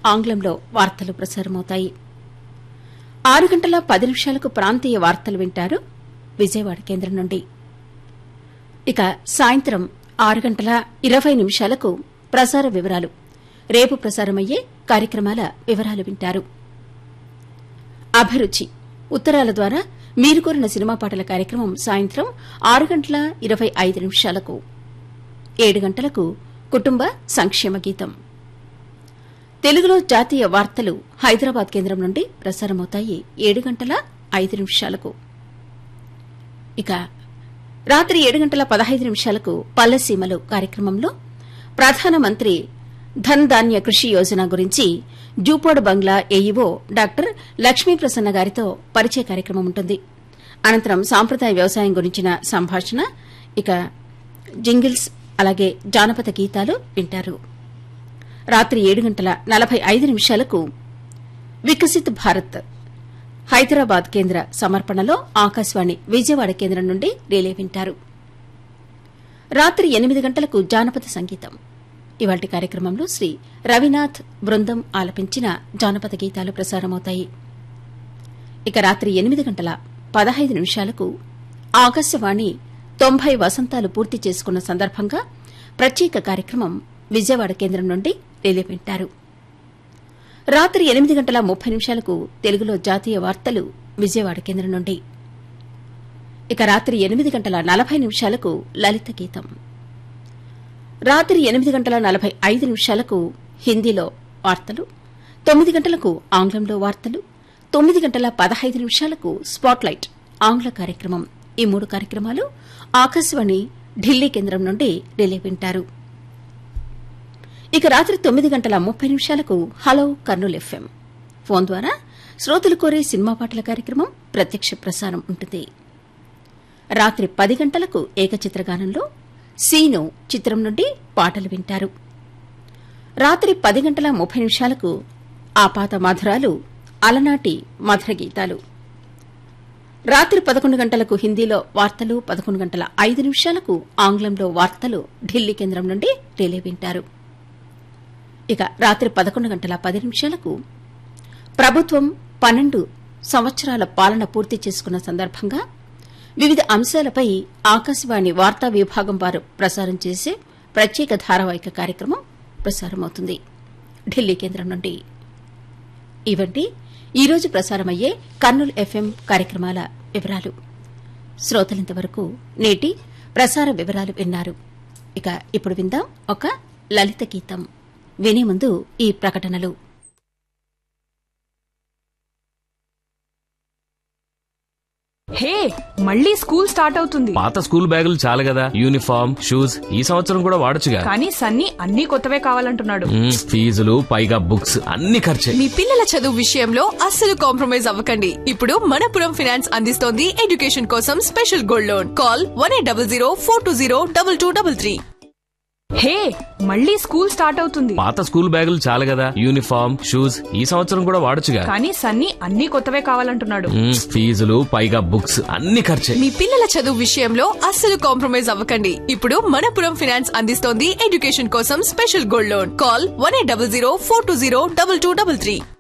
ఆంగ్లంలో వార్తలు ప్రసారమవుతాయి ఆరు గంటల పది నిమిషాలకు ప్రాంతీయ వార్తలు వింటారు విజయవాడ కేంద్రం నుండి ఇక సాయంత్రం ఆరు గంటల ఇరవై నిమిషాలకు ప్రసార వివరాలు రేపు ప్రసారమయ్యే కార్యక్రమాల వివరాలు వింటారు అభిరుచి ఉత్తరాల ద్వారా మీరు కోరిన సినిమా పాటల కార్యక్రమం సాయంత్రం ఆరు గంటల ఇరవై ఐదు నిమిషాలకు ఏడు గంటలకు కుటుంబ సంక్షేమ గీతం తెలుగులో జాతీయ వార్తలు హైదరాబాద్ కేంద్రం నుండి ప్రసారమవుతాయి ఏడు గంటల ఐదు నిమిషాలకు ఇక రాత్రి ఏడు గంటల పదహైదు నిమిషాలకు పల్లెసీమలు కార్యక్రమంలో ప్రధానమంత్రి ధన్ ధాన్య కృషి యోజన గురించి జూపోడ్ బంగ్లా ఏఈఓ డాక్టర్ లక్ష్మీ ప్రసన్న గారితో పరిచయ కార్యక్రమం ఉంటుంది అనంతరం సాంప్రదాయ వ్యవసాయం గురించిన సంభాషణ ఇక జింగిల్స్ అలాగే జానపద గీతాలు వింటారు రాత్రి ఏడు గంటల నలభై ఐదు నిమిషాలకు వికసిత్ భారత్ హైదరాబాద్ కేంద్ర సమర్పణలో ఆకాశవాణి విజయవాడ కేంద్రం నుండి రిలే వింటారు రాత్రి ఎనిమిది గంటలకు జానపద సంగీతం ఇవాటి కార్యక్రమంలో శ్రీ రవినాథ్ బృందం ఆలపించిన జానపద గీతాలు ప్రసారమవుతాయి ఇక రాత్రి ఎనిమిది గంటల పదహైదు నిమిషాలకు ఆకాశవాణి తొంభై వసంతాలు పూర్తి చేసుకున్న సందర్భంగా ప్రత్యేక కార్యక్రమం విజయవాడ కేంద్రం నుండి రిలే వింటారు రాత్రి ఎనిమిది గంటల ముప్పై నిమిషాలకు తెలుగులో జాతీయ వార్తలు విజయవాడ కేంద్రం నుండి ఇక రాత్రి ఎనిమిది గంటల నలభై నిమిషాలకు లలిత గీతం రాత్రి ఎనిమిది గంటల నలభై ఐదు నిమిషాలకు హిందీలో వార్తలు తొమ్మిది గంటలకు ఆంగ్లంలో వార్తలు తొమ్మిది గంటల పదహైదు నిమిషాలకు స్పాట్లైట్ ఆంగ్ల కార్యక్రమం ఈ మూడు కార్యక్రమాలు ఆకాశవాణి ఢిల్లీ కేంద్రం నుండి రిలే వింటారు ఇక రాత్రి తొమ్మిది గంటల ముప్పై నిమిషాలకు హలో కర్నూలు ఎఫ్ఎం ఫోన్ ద్వారా శ్రోతలు కోరే సినిమా పాటల కార్యక్రమం ప్రత్యక్ష ప్రసారం ఉంటుంది రాత్రి పది గంటలకు ఏకచిత్రగానంలో సీను చిత్రం నుండి పాటలు వింటారు రాత్రి పది గంటల ముప్పై నిమిషాలకు ఆపాత మధురాలు అలనాటి మధుర గీతాలు రాత్రి పదకొండు గంటలకు హిందీలో వార్తలు పదకొండు గంటల ఐదు నిమిషాలకు ఆంగ్లంలో వార్తలు ఢిల్లీ కేంద్రం నుండి రిలే వింటారు ఇక రాత్రి పదకొండు గంటల పది నిమిషాలకు ప్రభుత్వం పన్నెండు సంవత్సరాల పాలన పూర్తి చేసుకున్న సందర్భంగా వివిధ అంశాలపై ఆకాశవాణి వార్తా విభాగం వారు ప్రసారం చేసే ప్రత్యేక ధారావాహిక కార్యక్రమం ప్రసారమవుతుంది ఢిల్లీ కేంద్రం నుండి ఇవండి ఈరోజు ప్రసారమయ్యే కర్నూలు ఎఫ్ఎం కార్యక్రమాల వివరాలు శ్రోతలింతవరకు నేటి ప్రసార వివరాలు విన్నారు ఇక ఇప్పుడు విందాం ఒక లలిత గీతం వినే ముందు ఈ ప్రకటనలు హే మళ్ళీ స్కూల్ స్టార్ట్ అవుతుంది పాత స్కూల్ బ్యాగులు చాలు కదా యూనిఫామ్ షూస్ ఈ సంవత్సరం కూడా వాడొచ్చుగా కానీ సన్నీ అన్ని కొత్తవే కావాలంటున్నాడు మ్మ్, ఫీజులు పైగా బుక్స్ అన్ని ఖర్చే మీ పిల్లల చదువు విషయంలో అస్సలు కాంప్రమైజ్ అవ్వకండి ఇప్పుడు మనపురం ఫినాన్స్ అందిస్తోంది ఎడ్యుకేషన్ కోసం special gold loan call one eight double zero four two zero double two double three hey మళ్ళీ స్కూల్ స్టార్ట్ అవుతుంది పాత స్కూల్ బ్యాగులు చాలు కదా యూనిఫామ్ షూస్ ఈ సంవత్సరం కూడా వాడొచ్చుగా కానీ సన్నీ అన్ని కొత్తవే కావాలంటున్నాడు మ్మ్, ఫీజులు పైగా బుక్స్ అన్ని ఖర్చే మీ పిల్లల చదువు విషయంలో అస్సలు కాంప్రమైజ్ అవ్వకండి ఇప్పుడు మనపురం ఫినాన్స్ అందిస్తోంది ఎడ్యుకేషన్ కోసం special gold loan call one eight double zero four two zero double two double three